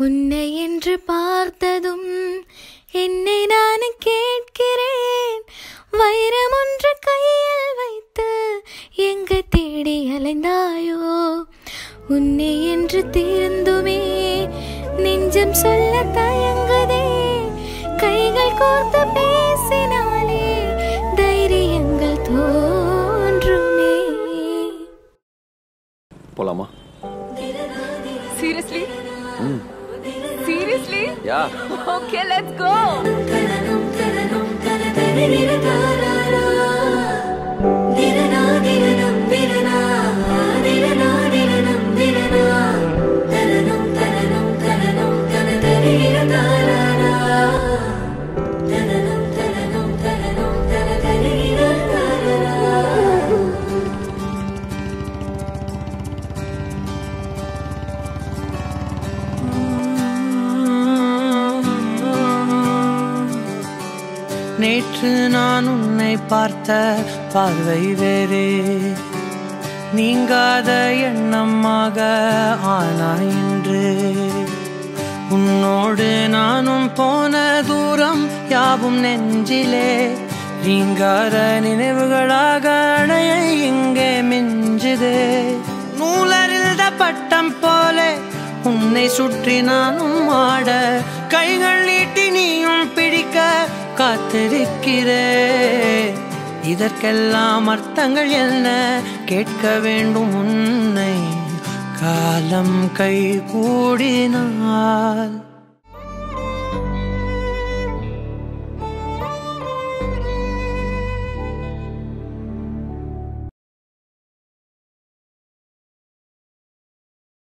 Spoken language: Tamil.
உன்னை என்று பார்த்ததும் என்னை நான் கேட்கிறேன் வைரம் ஒன்று கையில் வைத்து எங்க தேடி அலைந்தாயோ உன்னை என்று தீர்ந்துமே நெஞ்சம் சொல்ல தயங்குதே கைகள் கோர்த்து பேசினாலே தைரியங்கள் தோன்றுமே போலாமா Seriously? Seriously? Yeah Okay, let's go. நேற்று நான் உன்னை பார்த்த பார்வை வேறே நீங்காத எண்ணமாக ஆனாய் இன்று உன்னோடு நானும் போன தூரம் யாவும் நெஞ்சிலே நீங்காத நினைவுகளாக அணைய இங்கே மிஞ்சுதே நூலறிந்த பட்டம் போலே உன்னை சுற்றி நானும் ஆட கைகள் நீட்டி நீயும் பிடிக்க காத்திருக்கிறே இதற்கெல்லாம் அர்த்தங்கள் என்ன கேட்க வேண்டும் உன்னை காலம் கை கூடினால்